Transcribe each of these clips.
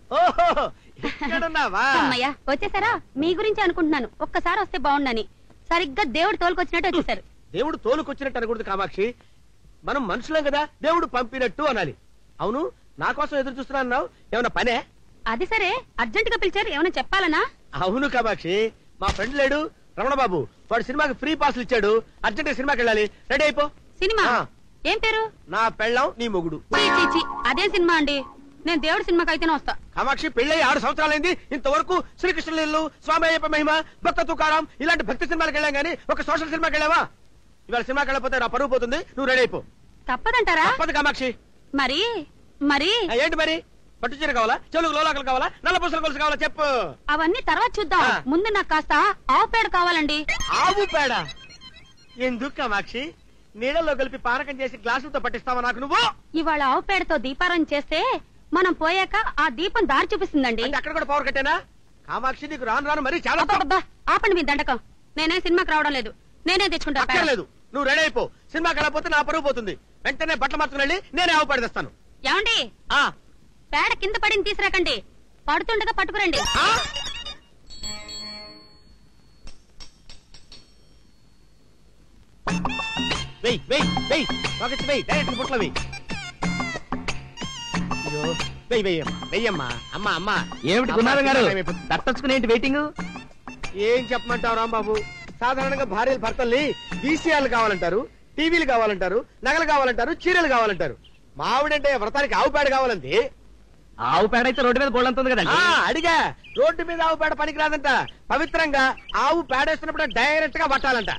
ఓహో ఇక్కడున్నావా అమ్మయ్యా వచ్చేసారా మీ గురించి అనుకుంటున్నాను ఒక్కసారి వస్తే బాగుండని సరిగ్గా దేవుడు తోలుకొచ్చినట్టు వచ్చేసారు దేవుడు తోలుకొచ్చినట్టు అనకూడదు కామాక్షి మనం మనుషులం కదా దేవుడు పంపినట్టు అనాలి అవును నా కోసం ఎదురు చూస్తున్నా అన్నావు ఏమన్నా పనే అది సరే అర్జెంట్ గా పిలిచారు ఏమైనా చెప్పాలనా అవును కామాక్షి మా ఫ్రెండ్ లేడు రమణ బాబు వాడు సినిమాకి ఫ్రీ పాస్లు ఇచ్చాడు అర్జెంట్ గా సినిమాకి వెళ్ళాలి రెడీ అయిపో సినిమా ఆ. ఏం పేరు నా పెళ్ళం నీ మొగుడు చీ చీ చీ అదే సినిమా అండి నేను దేవుడి సినిమాకి అయితేనే వస్తా కామాక్షి పెళ్ళై ఆరు సంవత్సరాలైంది ఇంతవరకు శ్రీకృష్ణులు స్వామి అయ్యప్ప మహిమ భక్త తుకారం ఇలాంటి భక్తి సినిమాలకు వెళ్ళాం గానీ ఒక సోషల్ సినిమాకి వెళ్ళావా ఇవాళ సినిమాకి వెళ్ళకపోతే నా పరువు పోతుంది నువ్వు రెడీ అయిపో తప్పదంటారా తప్పదు కామాక్షి మరి మరి ఆ, ఏంటి మరి పట్టు చీర కావాలా చెలుగు లోలాకలు కావాలా నల్ల పూసల గొలుసు కావాలా చెప్పు అవన్నీ తర్వాత చూద్దాం ఆ. ముందు నాకు కాస్త ఆవు పేడ కావాలండి ఆవు పేడ ఎందుకు కామాక్షి నీళ్ళలో కలిపి పానకం చేసి గ్లాసులతో పట్టిస్తావా నాకు నువ్వు ఇవాళ ఆవు పేడతో దీపారాయణ చేస్తే మనం పోయాక ఆ దీపం దారి చూపిస్తుందండి అంటే అక్కడ కూడా పవర్ కట్టేనా కామాక్షి నీకు రాను రాను మరి చాలా అబ్బబ్బబ్బా, ఆపండి మీ దండకం నేనే సినిమాకి రావడం లేదు నేనే తెచ్చుకుంటా పేడ. అక్కర్లేదు నువ్వు రెడీ అయిపో సినిమాకి వెళ్ళకపోతే నా పరువు పోతుంది వెంటనే బట్టలు మార్చుకుని వెళ్ళి నేనే ఆవు పేడ తెస్తాను ఏమండి ఆ పేడ కింద పడింది తీసుకురాకండి పడుతుండగా పట్టుకురండి ఆ? వెయ్ వెయ్ వెయ్ పాకెట్స్ వెయ్ డైరెక్ట్ బుట్ల వెయ్ అయ్యో వెయ్ వెయ్యమ్మా వెయ్యమ్మా అమ్మా అమ్మా ఏమిటి గున్నారం గారు తట్టచ్చుకుని ఏంటి వెయిటింగ్ ఏం చెప్పమంటావు రాంబాబు సాధారణంగా భార్యలు భర్తల్ని వీసీఆర్లు కావాలంటారు టీవీలు కావాలంటారు నగలు కావాలంటారు చీరలు కావాలంటారు మావిడంటే వ్రతానికి ఆవు పేడ కావాలంది ఆవు పేడ అయితే రోడ్డు మీద బోళ్ళంతుంది ఆ కదండి అడిగా రోడ్డు మీద ఆవు పేడ పనికిరాదంట పవిత్రంగా ఆవు పేడేస్తున్నప్పుడు డైరెక్ట్ గా పట్టాలంట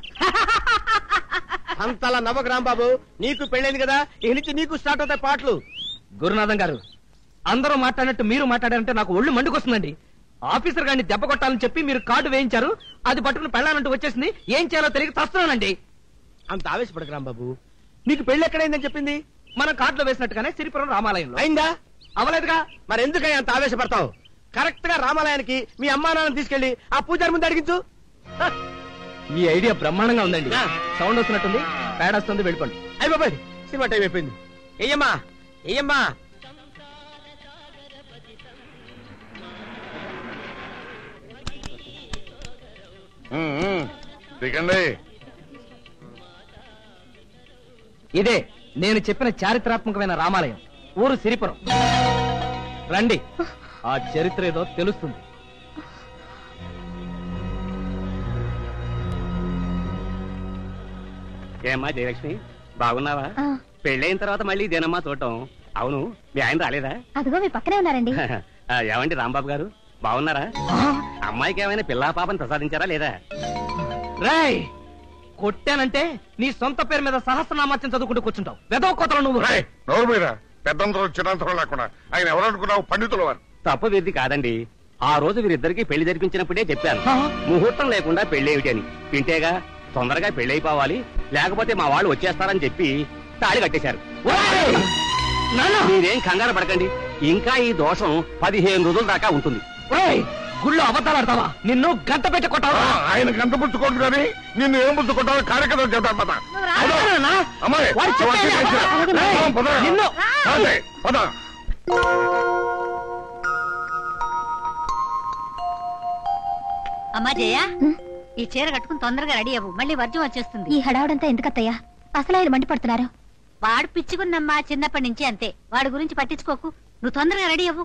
అంతలా నవ్వకు రాంబాబు నీకు పెళ్ళైంది కదా ఇక నుంచి నీకు స్టార్ట్ అవుతాయి పాటలు గురునాథం గారు అందరూ మాట్లాడినట్టు మీరు మాట్లాడారంటే నాకు ఒళ్ళు మండుకొస్తుందండి ఆఫీసర్ గారిని దెబ్బ కొట్టాలని చెప్పి మీరు కార్డు వేయించారు అది పట్టుకుని పెళ్ళాలంటూ వచ్చేసింది ఏం చేయాలో తెలియక తస్తున్నానండి అంత ఆవేశపడకు రాంబాబు నీకు పెళ్లి ఎక్కడైందని చెప్పింది మనం కార్డులో వేసినట్టుగానే సిరిపురం రామాలయంలో అయిందా అవలేదుగా మరి ఎందుకని అంత ఆవేశపడతావు కరెక్ట్ గా రామాలయానికి మీ అమ్మా నాన్న తీసుకెళ్లి ఆ పూజారి ముందు అడిగించు హ, ఈ ఐడియా బ్రహ్మాండంగా ఉందండి ఆ. సౌండ్ వస్తున్నట్టుంది పేడ వస్తుంది వెళ్ళిపోండి అయ్య బాబాయ్ సినిమా టైం అయిపోయింది ఏయమ్మా ఏయమ్మా దిగండి ఇదే నేను చెప్పిన చారిత్రాత్మకమైన రామాలయం ఊరు సిరిపురం రండి ఆ చరిత్ర ఏదో తెలుస్తుంది ఏమ్మా జయలక్ష్మి బాగున్నావా పెళ్ళైన తర్వాత మళ్ళీ ఇదేనమ్మా చూడటం అవును మీ ఆయన రాలేదా అదిగో మీ పక్కనే ఉన్నారండి ఆ, ఏమండి రాంబాబు గారు బాగున్నారా అమ్మాయికి ఏమైనా పిల్లా పాపని ప్రసాదించారా లేదా రేయ్ కొట్టానంటే నీ సొంత పేరు మీద సహస్రనామాత్యం చదువుకుంటూ కూర్చుంటావు వెదవ కోతలు నువ్వు రేయ్, నోరు మీద పెద్దంతరం చిన్నంతరం లేకుండా ఆయన ఎవరనుకున్నావు పండితులు వారు తప్పు వీరిది కాదండి ఆ రోజు వీరిద్దరికి పెళ్లి జరిపించినప్పుడే చెప్పాను ఆ? ముహూర్తం లేకుండా పెళ్లి అని వింటేగా తొందరగా పెళ్లి అయిపోవాలి లేకపోతే మా వాళ్ళు వచ్చేస్తారని చెప్పి తాళి కట్టేశారు ఓయ్! నాన్న! మీరేం కంగారు పడకండి ఇంకా ఈ దోషం పదిహేను రోజుల దాకా ఉంటుంది ఓయ్! గుళ్ళో అబద్ధాలు ఆడతావా నిన్ను గంట పెట్టి ఆ, కొట్టావా ఆయన గంట పుచ్చుకోండి కానీ నిన్ను ఏం పుచ్చుకుంటావు కార్యక్రమం చేద్దాం పద అదేనా? అమ్మాయి వాడు చెప్పేది అవన్నీ అబద్ధం. చేసి- రేయ్, ఆ, పద. నిన్ను అదే, పద అమ్మా జయ ఈ చీర కట్టుకుని తొందరగా రెడీ అవ్వు మళ్ళీ వర్జం వచ్చేస్తుంది ఈ హడావుడంతా ఎందుకత్తయ్యా అసలు ఆయన మండిపడుతున్నారు వాడు పిచ్చుకున్నమ్మా చిన్నప్పటి నుంచి అంతే వాడి గురించి పట్టించుకోకు నువ్వు తొందరగా రెడీ అవ్వు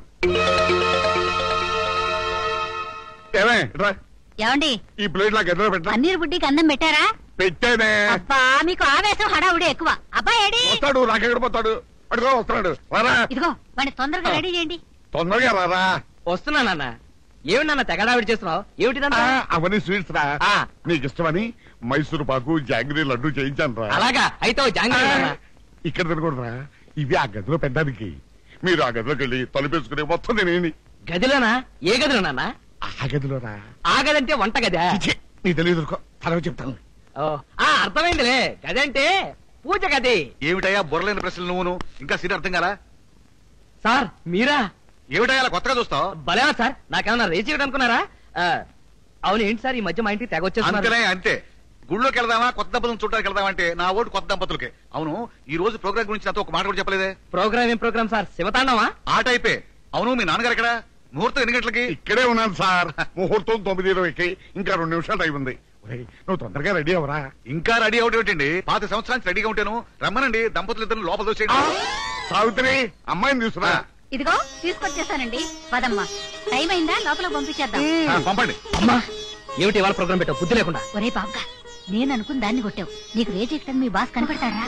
ఏమే రా, ఏమండి ఈ ప్లేట్ నాకు ఎదురు పెట్టా పన్నీర్ బుడ్డికి అన్నం పెట్టారా పెట్టేనే అబ్బా మీకు ఆవేశం హడావుడి ఎక్కువ అబ్బా ఏడి వస్తాడు నాకెక్కడ పోతాడు అడుగు వస్తున్నాడు రారా ఇదిగో వాడిని తొందరగా రెడీ చేయండి తొందరగా రారా వస్తున్నా నాన్న ఏమిటి నాన్న తెగడావిడి చేస్తున్నావు ఏమిటిదంతా ఆ, అవన్నీ స్వీట్స్ రా ఆ. నీకు ఇష్టమని మైసూరు పాకు జాంగ్రీ లడ్డు చేయించాను రా అలాగా అయితే ఓ జాంగ్రీ నాన్న. ఇక్కడ తినకూడదురా ఇవి ఆ గదిలో పెట్టడానికి మీరు ఆ గదిలోకి వెళ్ళి తలుపేసుకుని మొత్తం తినేయండి గదిలోనా ఏ గదిలో నాన్న ఆ గదిలో రా ఆ గదంటే వంట గదా ఛీ, నీ తెలియదు తర్వాత చెప్తాను ఓ, ఆ అర్థమైందిలే గదంటే పూజ గది ఏమిటయ్యా బుర్రలేని ప్రశ్నలు నువ్వును ఇంకా సీట్ అర్థం కదా సార్ మీరా ఏమిటయ్యా అలా కొత్తగా చూస్తావు భలేవా సార్ నాకేమన్నా రేచి ఇవ్వడం అనుకున్నారా ఆ, అవును ఏంటి సార్ ఈ మధ్య మా ఇంటికి తెగ అంతేనే వచ్చేస్తున్నారు అంతే గుళ్ళోకి వెళ్దామా కొత్త దంపతులను చూడడానికి వెళ్దామా అంటే నా ఓటు కొత్త దంపతులకే అవును ఈ రోజు ప్రోగ్రామ్ గురించి నాతో ఒక మాట కూడా చెప్పలేదే ప్రోగ్రామ్ ఏం ప్రోగ్రామ్ సార్ శివతాండవా ఆట అయిపోయి అవును మీ నాన్నగారు ఎక్కడ ముహూర్తం ఎన్ని గంటలకి ఇక్కడే ఉన్నాను సార్ ముహూర్తం తొమ్మిది ఇరవైకి ఇంకా రెండు నిమిషాలు టైం ఉంది ఒరేయ్, నువ్వు తొందరగా రెడీ అవరా ఇంకా రెడీ అవుట్ ఏంటండి పాత సంవత్సరానికి రెడీగా ఉంటాను రమ్మనండి దంపతులు ఇద్దరు లోపల దోసేయండి సావిత్రి అమ్మాయిని తీసుకురా ఇదిగో తీసుకొచ్చేసానండి పదమ్మా టైం అయిందా లోపల పంపించేద్దాం ఆ, పంపండి అమ్మా ఏమిటి ఇవాళ ప్రోగ్రామ్ పెట్టావు బుద్ధి లేకుండా ఒరే బాబుగా నేను అనుకుని దాన్ని కొట్టావు నీకు రేజ్ ఎక్కడం మీ బాస్ కనపడతాడా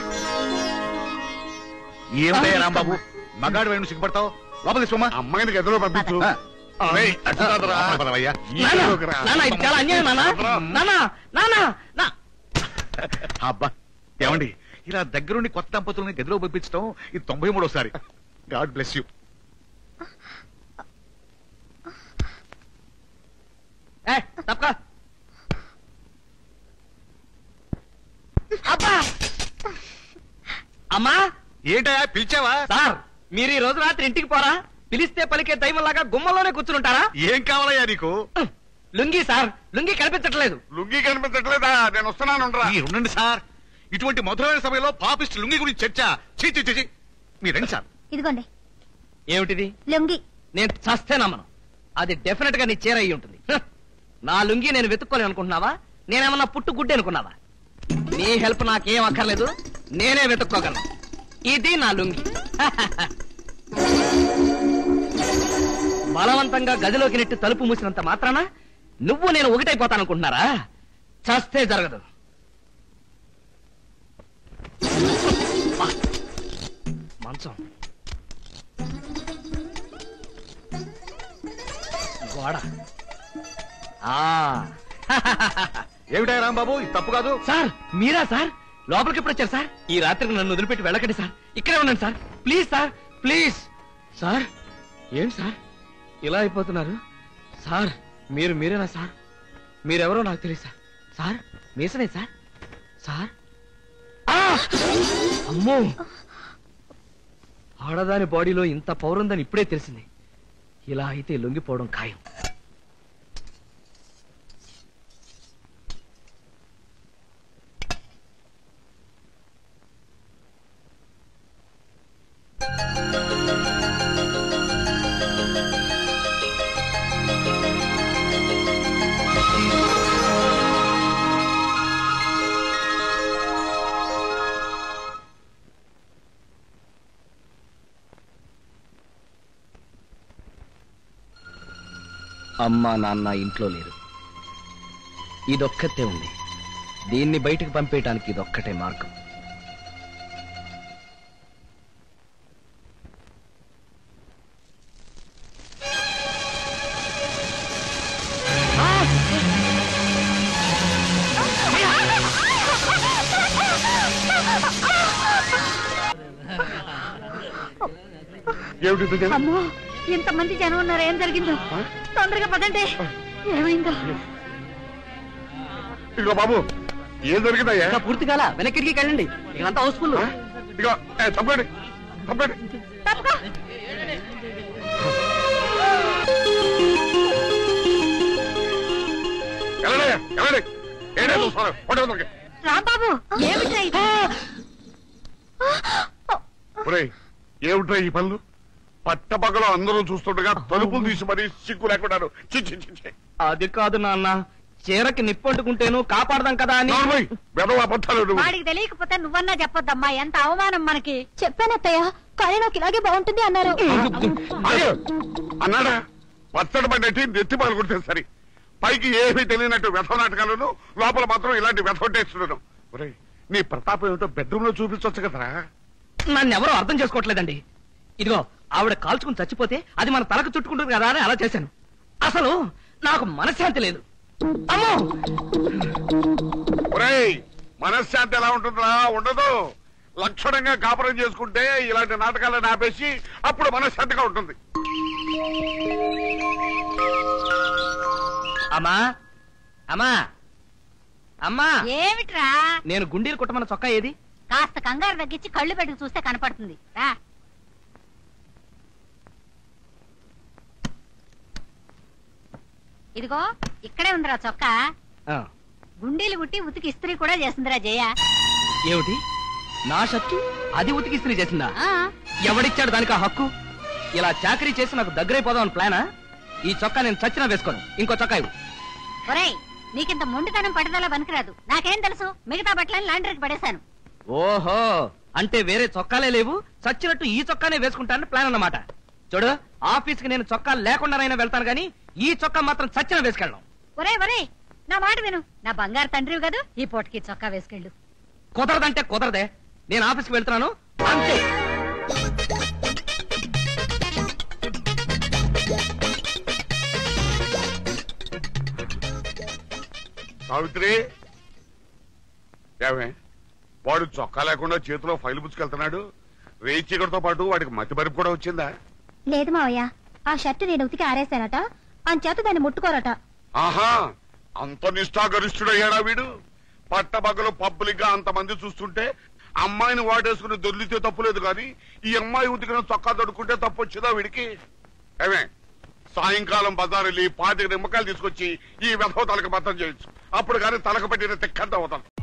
ఏమిటయ్యా రాంబాబు మగాడు వేణు సిగ్గుపడతావు లోపల తీసుకోమా అమ్మాయిని గదిలో పంపించు ఆ. ఒరేయ్, అటు కాదురా. లోపల పదవయ్యా. ఈ నాన్న, గదిలోకి రా. నాన్న, ఇది చాలా అన్యాయం నాన్న నాన్న నాన్న నా అబ్బా ఏమండి ఇలా దగ్గరుండి కొత్త దంపతుల్ని గదిలో పంపించడం ఇది తొంభై మూడోసారి గాడ్ బ్లెస్ యూ ఏ, తప్పకా అబ్బా అమ్మా ఏంటయ్యా పిలిచావా సార్ మీరు ఈ రోజు రాత్రి ఇంటికి పోరా పిలిస్తే పలికే దైవంలాగా గుమ్మలోనే కూర్చుంటారా ఏం కావాలయ్యా నీకు లుంగి సార్ లుంగి కనిపించట్లేదు లుంగీ కనిపించట్లేదా నేను వస్తున్నాను ఉండరా. మీరు ఉండండి సార్ ఇటువంటి మధురమైన సమయంలో పాపిస్ట్ లుంగి గురించి చర్చ చీ చీ చీ, చీ మీరు రండి సార్ ఇదిగోండి ఏమిటిది లొంగి నేను చస్తే నమ్మను అది డెఫినెట్ గా నీ చీర అయి ఉంటుంది హ! నా లుంగి నేను వెతుక్కోలేను అనుకుంటున్నావా నేనేమన్నా పుట్టు గుడ్డి అనుకున్నావా నీ హెల్ప్ నాకేం అక్కర్లేదు నేనే వెతుక్కోగలను ఇది నా లుంగి బలవంతంగా గదిలోకి నెట్టి తలుపు మూసినంత మాత్రాన నువ్వు నేను ఒకటైపోతాననుకుంటున్నారా చస్తే జరగదు అబ్బా! మంచం గోడ ఆ ఏమిటయ్యా రాంబాబు ఇది తప్పు కాదు సార్ మీరా సార్ లోపలికి ఎప్పుడు వచ్చారు సార్ ఈ రాత్రికి నన్ను వదిలిపెట్టి వెళ్ళకండి సార్ ఇక్కడే ఉండండి sir please sir please sir ఏంటి సార్ ఇలా అయిపోతున్నారు సార్ మీరు మీరేనా సార్ మీరెవరో నాకు తెలియదు సార్ సార్ మీసనే సార్ సార్ ఆ! అమ్మో ఆడదాని బాడీలో ఇంత పౌరుందని ఇప్పుడే తెలిసింది ఇలా అయితే లొంగిపోవడం ఖాయం అమ్మా నాన్న ఇంట్లో లేరు ఇదొక్కతే ఉంది దీన్ని బయటకు పంపేయటానికి ఇదొక్కటే మార్గం ఏమిటి ఇది? అమ్మో ఇంతమంది జనం ఉన్నారు ఏం జరిగిందో తొందరగా పదండి ఏమైందో ఇదిగో బాబు ఏం జరిగిందయ్యా ఇంకా పూర్తి కాల వెనక్కి వెళ్ళండి ఇకంతా హౌస్ఫుల్ ఆ? ఇదిగో ఏ, తప్పండి తప్పండి తప్పుకో వెళ్ళండి వెళ్ళండి ఏంటో చూస్తాను ఒకటి వందలకి రాంబాబు ఏమిట్రా ఇది? ఒరేయ్ ఏమిట్రా ఈ పనులు పట్టపగలు అందరూ చూస్తుండగా తలుపులు తీసి మరీ సిగ్గు లేకున్నారు చి చి చి, చి. అది కాదు నాన్న చీరకి నిప్పంటుకుంటేను కాపాడదాం కదా అని నార్మల్ వెధవ అబద్ధాలు నువ్వు. వాడికి తెలియకపోతే నువ్వన్నా చెప్పొద్దమ్మా ఎంత అవమానం మనకి చెప్పానత్తయ్య కానీ నాకు ఇలాగే బాగుంటుంది అన్నారు అయ్యో, అన్నాడా పచ్చడి పడినట్టు నెత్తి పాల్గొంటే సరి పైకి ఏమీ తెలియనట్టు వ్యథ నాటకాలను లోపల మాత్రం ఇలాంటి వ్యథ టేస్తున్నాను ఒరేయ్ నీ ప్రతాపం ఏమిటో బెడ్రూమ్ లో చూపించవచ్చు కదరా నన్ను ఎవరో అర్థం చేసుకోవట్లేదండి ఇదిగో ఆవిడ కాల్చుకుని చచ్చిపోతే అది మన తలకు చుట్టుకుంటుంది కదా అని అలా చేశాను అసలు నాకు మనశ్శాంతి లేదు అమ్మో ఒరేయ్ మనశ్శాంతి ఎలా ఉంటుందిరా ఉండదు లక్షణంగా కాపురం చేసుకుంటే ఇలాంటి నాటకాలను ఆపేసి అప్పుడు మనశ్శాంతిగా ఉంటుంది అమ్మా అమ్మా అమ్మా ఏమిట్రా నేను గుండీలు కుట్టమన్న చొక్కా ఏది కాస్త కంగారు తగ్గించి కళ్ళు పెట్టుకు చూస్తే కనపడుతుంది రా ఇదిగో ఇక్కడే ఉందిరా చొక్కా ఆ, గుండీలు గుట్టి ఉతికి ఇస్త్రీ కూడా చేసిందిరా జయ ఏమిటి నా షర్టు అది ఉతికి ఇస్త్రీ చేసిందా ఆ, ఎవడిచ్చాడు దానికి ఆ హక్కు ఇలా చాకరీ చేసి నాకు దగ్గరైపోదామని ప్లానా ఈ చొక్కా నేను చచ్చినా వేసుకోను ఇంకో చొక్కా ఇవ్వు ఒరేయ్ నీకింత మొండితనం పట్టుదల పనికిరాదు నాకేం తెలుసు మిగతా బట్టలని లాండ్రీకి పడేశాను ఓహో అంటే వేరే చొక్కాలే లేవు చచ్చినట్టు ఈ చొక్కానే వేసుకుంటానని ప్లాన్ అన్నమాట చూడు ఆఫీస్ కి నేను చొక్కా లేకుండానైనా వెళ్తాను కానీ ఈ చొక్కా మాత్రం చచ్చిన వేసుకెళ్ళను ఒరే ఒరే నా మాట విను నా బంగారు తండ్రివి కదా ఈ పూటకి చొక్కా వేసుకెళ్ళు కుదరదంటే కుదరదే నేను ఆఫీస్కి వెళ్తున్నాను అంతే సావిత్రి ఏమే వాడు చొక్కా లేకుండా చేతిలో ఫైల్ పుచ్చుకెళ్తున్నాడు రేచీకటితో పాటు వాడికి మతి మరుపు కూడా వచ్చిందా లేదు మావయ్య ఆ షర్ట్ నేను ఉతికి ఆరేశానట అంచేత దాన్ని ముట్టుకోరట ఆహా అంత నిష్ఠాగరిష్ఠుడయ్యాడా వీడు పట్టబగలు పబ్లిక్ గా అంతమంది చూస్తుంటే అమ్మాయిని వాడేసుకుని దొర్లితే తప్పులేదు కానీ ఈ అమ్మాయి ఉతికిన చొక్కా దొడుకుంటే తప్పు వచ్చిందా వీడికి ఏమే సాయంకాలం బజారు వెళ్ళి పాతిక నిమ్మకాయలు తీసుకొచ్చి ఈ వ్యధవ తలకు బద్దం చేయొచ్చు అప్పుడు కానీ తలకు పట్టిన తిక్కంత అవుతాను